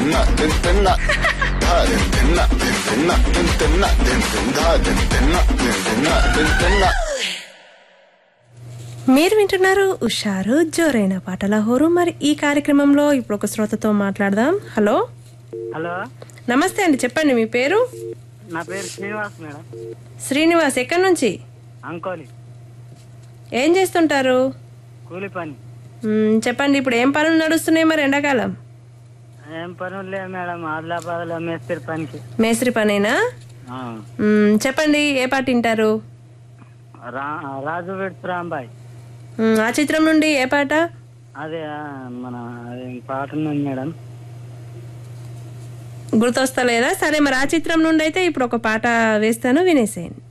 తిన్న తిన్ తిన్న ధా తిన్ తిన్న తిన్ తిన్న తిన్ తిన్న తిన్ తిన్ ధా తిన్ తిన్న తిన్ తిన్న తిన్ తిన్న మీరు వింటున్నారు ఉషారు జోరైన పాటల హోరు మరి ఈ కార్యక్రమంలో ఇప్పుడు ఒక శ్రోతతో మాట్లాడదాం హలో హలో నమస్తే అండి చెప్పండి మీ పేరు నా పేరు శ్రీనివాస్ మేడం శ్రీనివాస్ ఎక్కడి నుంచి అంకోలి ఏం చేస్తుంటారు కూలి పని మ్మ్, చెప్పండి ఇప్పుడు ఏం పనులు నడుస్తున్నాయి మరి ఎండాకాలం ఏం పనులు లేదు మేడం ఆదిలాబాద్లో మేస్త్రి పనికి మేస్త్రి పనేనా ఆ. మ్మ్, చెప్పండి ఏ పాట వింటారు రా రాజు విడ్స్ రాంబాయ్ మ్మ్, ఆ చిత్రం నుండి ఏ పాట అదే ఆ, మన అదే పాట ఉన్నది మేడం గుర్తొస్తలేదా సరే మరి ఆ చిత్రం నుండి అయితే ఇప్పుడు ఒక పాట వేస్తాను వినేసేయండి